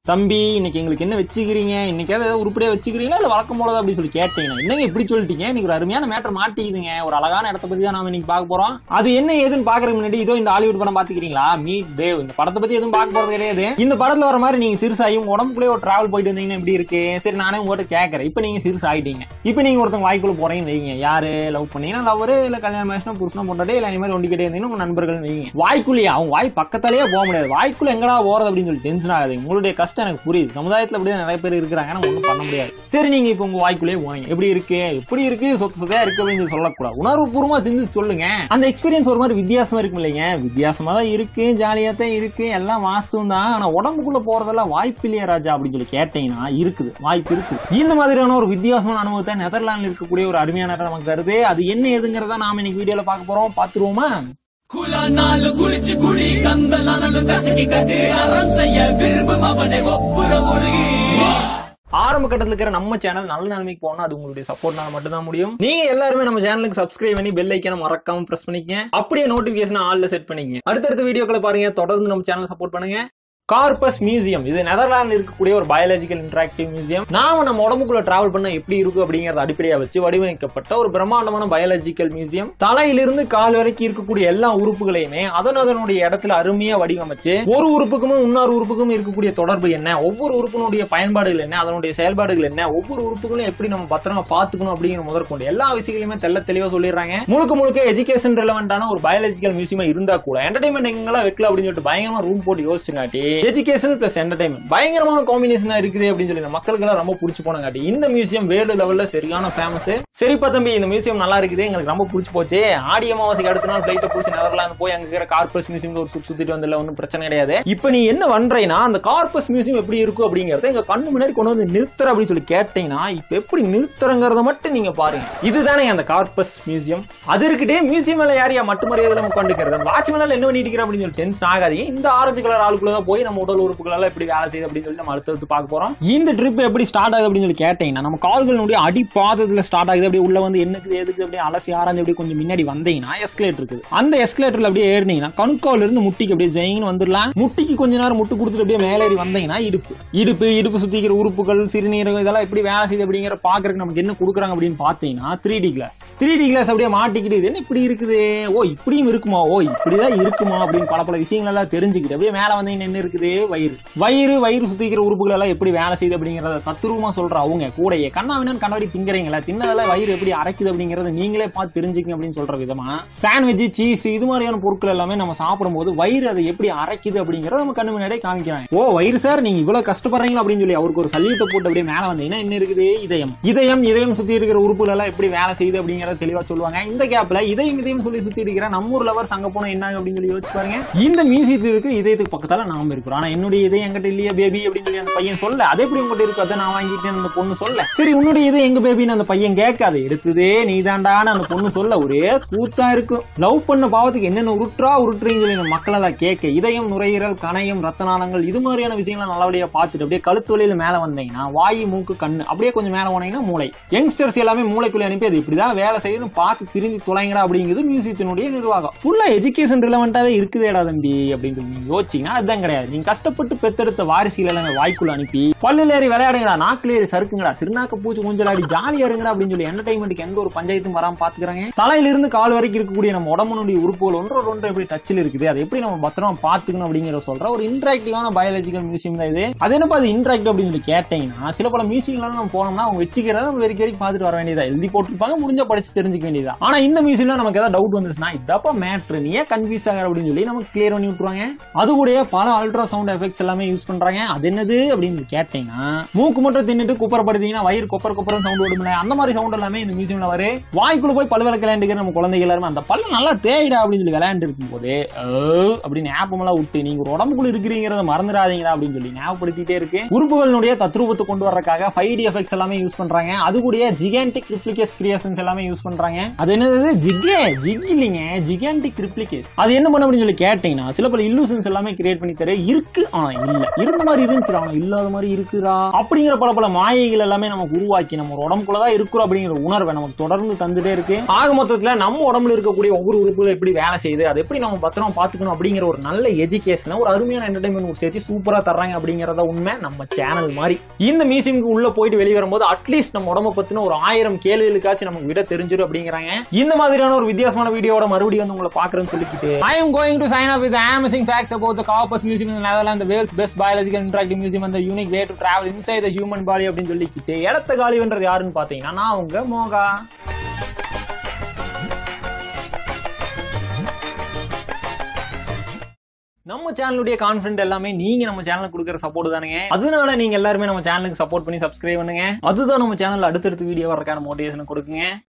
தம்பி இன்னைக்கு எங்களுக்கு என்ன வச்சுக்கிறீங்க இன்னைக்கு ஏதாவது உருப்படியா வச்சுக்கிறீங்களா இல்ல வழக்கம் போலதான் அப்படின்னு சொல்லி கேட்டீங்கன்னா என்னங்க இப்படி சொல்லிட்டீங்க இன்னைக்கு ஒரு அருமையான மேட்டர் மாட்டிக்குதுங்க ஒரு அழகான இடத்த பத்தி தான் நாம இன்னைக்கு பார்க்க போறோம் அது என்ன ஏதுன்னு பாக்குறதுக்கு முன்னாடி இதோ இந்த ஹாலிவுட் படம் பாத்துக்கிறீங்களா மீட் தேவ் இந்த படத்தை பத்தி எதுவும் பார்க்க போறது கிடையாது இந்த படத்துல வர மாதிரி நீங்க சிறுசாகி உங்க உடம்புக்குள்ளே ஒரு டிராவல் போயிட்டு வந்தீங்கன்னா எப்படி இருக்கு சரி நானே உங்ககிட்ட கேட்கறேன் இப்போ நீங்க சிறுசு ஆயிட்டீங்க இப்போ நீங்க ஒருத்தங்க வாய்க்குள்ள போறீங்கன்னு வைங்க யாரு லவ் பண்ணீங்கன்னா லவரு இல்ல கல்யாணம் ஆயிடுச்சுனா புருஷனும் பொண்டாட்டி இல்ல இந்த மாதிரி ஒண்டி கிட்டே இருந்தீங்கன்னா உங்க நண்பர்கள் வைங்க வாய்க்குள்ளேயே அவங்க வாய் பக்கத்தாலேயே போக முடியாது வாய்க்குள்ள எங்கடா போறது அப்படின்னு சொல்லி டென்ஷன் ஆகாது உங்களுடைய கஷ்டம் எனக்கு புரியுது சமுதாயத்துல அப்படியே நிறைய பேர் இருக்கிறாங்க நம்ம ஒண்ணும் பண்ண முடியாது சரி நீங்க இப்போ உங்க வாய்க்குள்ளேயே போனீங்க எப்படி இருக்கு எப்படி இருக்கு சொத்து சொத்தையா இருக்கு அப்படின்னு சொல்லி சொல்லக்கூடாது உணர்வு பூர்வமா சிந்திச்சு சொல்லுங்க அந்த எக்ஸ்பீரியன்ஸ் ஒரு மாதிரி வித்தியாசமா இருக்கும் இல்லைங்க வித்தியாசமா தான் இருக்கு ஜாலியா தான் இருக்கு எல்லாம் வாஸ்துவம் தான் ஆனா உடம்புக்குள்ள போறதெல்லாம் வாய்ப்பு இல்லையா ராஜா அப்படின்னு சொல்லி கேட்டீங்கன்னா இருக்குது வாய்ப்பு இருக்கு இந்த மாதிரியான ஒரு வித்தியாசமான அனுபவத்தை நெதர்லாந்துல இருக்கக்கூடிய ஒரு அருமையான இடம் நமக்கு தருது அது என்ன ஏதுங்கிறத நாம இன்னைக்கு வீடியோல பார்க்க போறோம் பாத்துருவோமா குலநாளு குளிச்சு குடி கந்தலானு கசக்கி கட்டு அறம் செய்ய விரும்பும் அவனை ஒப்புற ஒழுகி ஆரம்ப கட்டத்துல இருக்கிற நம்ம சேனல் நல்ல நிலைமைக்கு போனா அது உங்களுடைய சப்போர்ட்னால மட்டும் தான் முடியும் நீங்க எல்லாருமே நம்ம சேனலுக்கு சப்ஸ்கிரைப் பண்ணி பெல் ஐக்கான மறக்காம பிரஸ் பண்ணிக்கங்க அப்படியே நோட்டிபிகேஷன் ஆல்ல செட் பண்ணிக்கங்க அடுத்தடுத்த வீடியோக்களை பாருங்க தொடர்ந்து நம்ம சேனல் சப்போர்ட் பண்ணுங்க கார்பஸ் மியூசியம் இது நெதர்லாந்து இருக்கக்கூடிய ஒரு பயாலஜிக்கல் இன்டராக்டிவ் மியூசியம் நாம நம்ம உடம்புக்குள்ள டிராவல் பண்ண எப்படி இருக்கும் அப்படிங்கறத அடிப்படையா வச்சு வடிவமைக்கப்பட்ட ஒரு பிரம்மாண்டமான பயாலஜிக்கல் மியூசியம் தலையிலிருந்து கால் வரைக்கும் இருக்கக்கூடிய எல்லா உறுப்புகளையுமே அதன் அதனுடைய இடத்துல அருமையா வடிவமைச்சு ஒரு உறுப்புக்கும் இன்னொரு உறுப்புக்கும் இருக்கக்கூடிய தொடர்பு என்ன ஒவ்வொரு உறுப்பினுடைய பயன்பாடுகள் என்ன அதனுடைய செயல்பாடுகள் என்ன ஒவ்வொரு உறுப்புகளும் எப்படி நம்ம பத்திரமா பாத்துக்கணும் அப்படிங்கிற முதற்கொண்டு எல்லா விஷயங்களையுமே தெள்ள தெளிவா சொல்லிடுறாங்க முழுக்க முழுக்க எஜுகேஷன் ரிலவெண்டான ஒரு பயாலஜிக்கல் மியூசியமா இருந்தா கூட என்டர்டைன்மெண்ட் எங்கெல்லாம் வைக்கல அப்படின்னு சொல்லிட்டு பயங்கரமா ரூம் போட்டு யோசிச்சுங்காட்டி எஜுகேஷன் பிளஸ் என்டர்டைன்மெண்ட் பயங்கரமான காம்பினேஷனா இருக்குது அப்படின்னு சொல்லி மக்களுக்கு எல்லாம் ரொம்ப பிடிச்சி போனங்காட்டி இந்த மியூசியம் வேர்ல்டு லெவல்ல சரியான ஃபேமஸ் சரிப்பா தம்பி இந்த மியூசியம் நல்லா இருக்குது எங்களுக்கு ரொம்ப பிடிச்சி போச்சு ஆடி அமாவாசைக்கு அடுத்த நாள் பிளைட்டை பிடிச்சி நெதர்லாந்து போய் அங்க இருக்கிற கார்பஸ் மியூசியம் ஒரு சுத்தி சுத்திட்டு வந்துல ஒன்றும் பிரச்சனை கிடையாது இப்போ நீ என்ன பண்றேன்னா அந்த கார்பஸ் மியூசியம் எப்படி இருக்கும் அப்படிங்கறத எங்க கண்ணு முன்னாடி கொண்டு வந்து நிறுத்துற அப்படின்னு சொல்லி கேட்டீங்கன்னா இப்போ எப்படி நிறுத்துறங்கிறத மட்டும் நீங்க பாருங்க இதுதானே அந்த கார்பஸ் மியூசியம் அது இருக்கட்டே மியூசியம் மேல யாரையா மட்டும் மரியாதை நம்ம கொண்டுக்கிறது வாட்ச் மேல என்ன பண்ணிட்டு இருக்கிற அப்படின்னு சொல்லி டென்ஷன் ஆகாதீங்க இந்த ஆரஞ்சு கலர் ஆளுக்குள்ள தான் போய் நம்ம உடல் உறுப்புகள் எல்லாம் எப்படி வேலை செய்யுது அப்படின்னு சொல்லி நம்ம அடுத்தடுத்து பார்க்க போறோம் இந்த ட்ரிப் எப்படி ஸ்டார்ட் ஆகுது அப்படின்னு சொல்லி கேட்டீங்கன்னா நம்ம கால்களுடைய அடிப்பாதத்துல ஸ்டார்ட் ஆகுது அப்படியே உள்ள வந்து என்னக்கு எதுக்கு அப்படியே அலசி ஆராய்ஞ்சு அப்படியே கொஞ்சம் முன்னாடி வந்தீங்கன்னா எஸ்கலேட்டர் இருக்குது அந்த எஸ்கலேட்டர்ல அப்படியே ஏறினீங்கன்னா கணுக்கால இருந்து முட்டிக்கு அப்படியே ஜெயின்னு வந்துடலாம் முட்டிக்கு கொஞ்ச நேரம் முட்டு கொடுத்துட்டு அப்படியே மேலே ஏறி வந்தீங்கன்னா இடுப்பு இடுப்பு இடுப்பு சுத்திக்கிற உறுப்புகள் சிறுநீரகம் இதெல்லாம் எப்படி வேலை செய்யுது அப்படிங்கிற பாக்குறதுக்கு நமக்கு என்ன கொடுக்குறாங்க அப்படின்னு பாத்தீங்கன்னா three D glass three D glass அப்படியே மாட்டிக்கிட்டு இது என்ன இப்படி இருக்குது ஓ இப்படியும் இருக்குமா ஓ இப்படிதான் இருக்குமா அப்படின்னு பல பல விஷயங்கள் எல்லாம் தெரிஞ்சுக்கிட்டு அப்படியே மேல வந்தீங்கன்னா என்ன இருக்குது வயிறு வயிறு வயிறு சுத்திக்கிற உறுப்புகள் எல்லாம் எப்படி வேலை செய்யுது அப்படிங்கறத தத்துருவமா சொல்ற அவங்க கூடயே கண்ணாவினன் கண்ணாடி திங்கிறீங்களா தின்னதெல்லாம் வயிறு எப்படி அரைக்குது அப்படிங்கறத நீங்களே பார்த்து தெரிஞ்சுக்கங்க அப்படின்னு சொல்ற விதமா சாண்ட்விச் சீஸ் இது மாதிரியான பொருட்கள் எல்லாமே நம்ம சாப்பிடும்போது வயிறு அதை எப்படி அரைக்குது அப்படிங்கறத நம்ம கண்ணு முன்னாடியே காமிக்கிறாங்க ஓ வயிறு சார் நீங்க இவ்வளவு கஷ்டப்படுறீங்களா அப்படின்னு சொல்லி அவருக்கு ஒரு சல்யூட்டை போட்டு அப்படியே மேல வந்தீங்கன்னா என்ன இருக்குது இதயம் இதயம் இதயம் சுத்தி இருக்கிற உறுப்புகள் எல்லாம் எப்படி வேலை செய்யுது அப்படிங்கறத தெளிவா சொல்லுவாங்க இந்த கேப்ல இதயம் இதயம் சொல்லி சுத்தி இருக்கிற நம்ம ஊர் லவர்ஸ் அங்க போனா என்ன அப்படின்னு சொல்லி யோசிச்சு பாருங்க இந்த மியூசியத்துக்கு இதயத்துக்கு பக்கத்தால நாம இருக்கிறோம் ஆனா என்னுடைய இதயம் என்கிட்ட இல்லையா பேபி அப்படின்னு சொல்லி அந்த பையன் சொல்ல அது எப்படி உங்ககிட்ட இருக்கு அதை நான் வாங்கிட்டேன் அந்த பொண்ணு சொல்ல சரி உன்னுடைய இது எங்க பேபின்னு அந்த பையன் கேட்காது எடுத்ததே நீதாண்டான்னு அந்த பொண்ணு சொல்ல ஒரே கூத்தா இருக்கும் லவ் பண்ண பாவத்துக்கு என்னென்ன உருட்டுறா உருட்டுறீங்க சொல்லி நம்ம மக்கள் எல்லாம் கேட்க இதயம் நுரையீரல் கணையம் ரத்த நாளங்கள் இது மாதிரியான விஷயங்களை நல்லபடியா பார்த்துட்டு அப்படியே கழுத்து வழியில மேல வந்தீங்கன்னா வாயு மூக்கு கண்ணு அப்படியே கொஞ்சம் மேல போனீங்கன்னா மூளை யங்ஸ்டர்ஸ் எல்லாமே மூளைக்குள்ள அனுப்பி அது இப்படிதான் வேலை செய்யணும் பார்த்து திரும்பி தொலைங்கடா அப்படிங்கிறது மியூசியத்தினுடைய நிர்வாகம் ஃபுல்லா எஜுகேஷன் ரிலவெண்டாவே இருக்குதேடா தம்பி அப்படின்னு சொல்லி நீங்க யோசிச்சீங்கன்னா அதுதான் கிடையாது நீங்க கஷ்டப்பட்டு பெத்தெடுத்த வாரிசுகளை எல்லாம் வாய்க்குள்ள அனுப்பி பல்லுல ஏறி விளையாடுங்கடா நாக்குல ஏறி சறுக்குங்கடா சிறுநாக்க பூச்சி கொஞ்சலாடி ஜாலியா இருங்கடா அப்படின்னு சொல்லி என்டர்டைன்மெண்ட்டுக்கு எந்த ஒரு பஞ்சாயத்தும் வராம பாத்துக்கிறாங்க தலையில இருந்து கால் வரைக்கும் இருக்கக்கூடிய நம்ம உடம்புனுடைய உறுப்புகள் ஒன்றோட ஒன்று எப்படி டச்சில் இருக்குது அதை எப்படி நம்ம பத்திரமா பாத்துக்கணும் அப்படிங்கிற சொல்ற ஒரு இன்டராக்டிவான பயாலஜிக்கல் மியூசியம் தான் இது அது என்னப்பா அது இன்டராக்டிவ் அப்படின்னு சொல்லி கேட்டீங்கன்னா சில பல மியூசியம்லாம் நம்ம போனோம்னா அவங்க வச்சுக்கிறத நம்ம வரைக்கும் வரைக்கும் பார்த்துட்டு வர வேண்டியதா எழுதி போட்டிருப்பாங்க முடிஞ்ச படிச்சு தெரிஞ்சுக்க வேண்டியதா ஆனா இந்த மியூசியம்ல நமக்கு ஏதாவது டவுட் வந்துச்சுன்னா இதப்பா மேட்ரு நீ ஏன் கன்ஃபியூஸ் ஆகிற அப்படின்னு சொல்லி நமக்கு கிளியர் பண்ணி விட்டுருவாங்க அது கூட பல அல்ட்ரா சவுண்ட் எஃபெக்ட்ஸ் எல்லாமே யூஸ் பண்றாங்க அது என்னது அப்படின்னு கேட்டீங்கன்னா மூக்கு மட்டும் தின்னுட்டு குப்பரப்படுத்தீங்கன்னா வயிறு கொப்பர கொப்பரம் சவுண்ட் விடுமில்ல அந்த மாதிரி சவுண்ட் எல்லாமே இந்த மியூசியம்ல வரும் வாய்க்குள்ள போய் பல் விளக்கு விளையாண்டுக்கிற நம்ம குழந்தைங்க எல்லாருமே அந்த பல்ல நல்லா தேயிடா அப்படின்னு சொல்லி விளையாண்டு இருக்கும் போது அப்படின்னு ஞாபகமெல்லாம் விட்டு நீங்க ஒரு உடம்புக்குள்ள இருக்கிறீங்கிறத மறந்துடாதீங்கடா அப்படின்னு சொல்லி ஞாபகப்படுத்திட்டே இருக்கு உறுப்புகளுடைய தத்ரூபத்தை கொண்டு வர்றதுக்காக ஃபைவ் டி எஃபெக்ட்ஸ் எல்லாமே யூஸ் பண்றாங்க அது கூட ஜிகான்டிக் ரிப்ளிகேஸ் கிரியேஷன்ஸ் எல்லாமே யூஸ் பண்றாங்க அது என்னது ஜிகே ஜிக் இல்லைங்க ஜிகான்டிக் ரிப்ளிகேஸ் அது என்ன பண்ண அப்படின்னு சொல்லி கேட்டீங்கன்னா சில பல இல்லூஷன்ஸ் எல்லாமே கிரியேட் பண்ணி தர இருக்கு ஆனா இல்ல இருந்த மாதிரி இருந்துச்சு ஆனா இல்லாத மாதிரி இருக்குதா அப்படிங்கிற பல பல மாயைகள் எல்லாமே நமக்கு உருவாக்கி நம்ம ஒரு உடம்புக்குள்ளதான் இருக்கிறோம் அப்படிங்கிற உணர்வை நமக்கு தொடர்ந்து தந்துட்டே இருக்கு ஆக மொத்தத்துல நம்ம உடம்புல இருக்கக்கூடிய ஒவ்வொரு உறுப்புகளும் எப்படி வேலை செய்யுது அதை எப்படி நம்ம பத்திரமா பாத்துக்கணும் அப்படிங்கிற ஒரு நல்ல எஜுகேஷன் ஒரு அருமையான என்டர்டைன்மெண்ட் சேர்த்து சூப்பரா தர்றாங்க அப்படிங்கறத உண்மை நம்ம சேனல் மாதிரி இந்த மியூசியம்க்கு உள்ள போயிட்டு வெளியே வரும்போது அட்லீஸ்ட் நம்ம உடம்ப பத்தின ஒரு ஆயிரம் கேள்விகளுக்காச்சும் நமக்கு விட தெரிஞ்சிடும் அப்படிங்கிறாங்க இந்த மாதிரியான ஒரு வித்தியாசமான வீடியோட மறுபடியும் வந்து உங்களை பாக்குறேன்னு சொல்லிக்கிட்டு I am going to sign up with amazing facts about the Corpus museum in Netherlands the world's best biological interactive museum அந்த unique way to travel inside the human body அப்படின்னு சொல்லிக்கிட்டு இடத்த காலிவன்றது யாருன்னு பாத்தீங்கன்னா நான் உங்க மோகா நம்ம சேனலுடைய கான்ஃபிடன்ட் எல்லாமே நீங்க நம்ம சேனலுக்கு கொடுக்குற சப்போர்ட் தானுங்க அதனால நீங்க எல்லாருமே நம்ம சேனலுக்கு சப்போர்ட் பண்ணி சப்ஸ்கிரைப் பண்ணுங்க அதுதான் நம்ம சேனல்ல அடுத்தடுத்த வீடியோ வரக்கான மோட்டிவேஷன் கொடுக்குங்க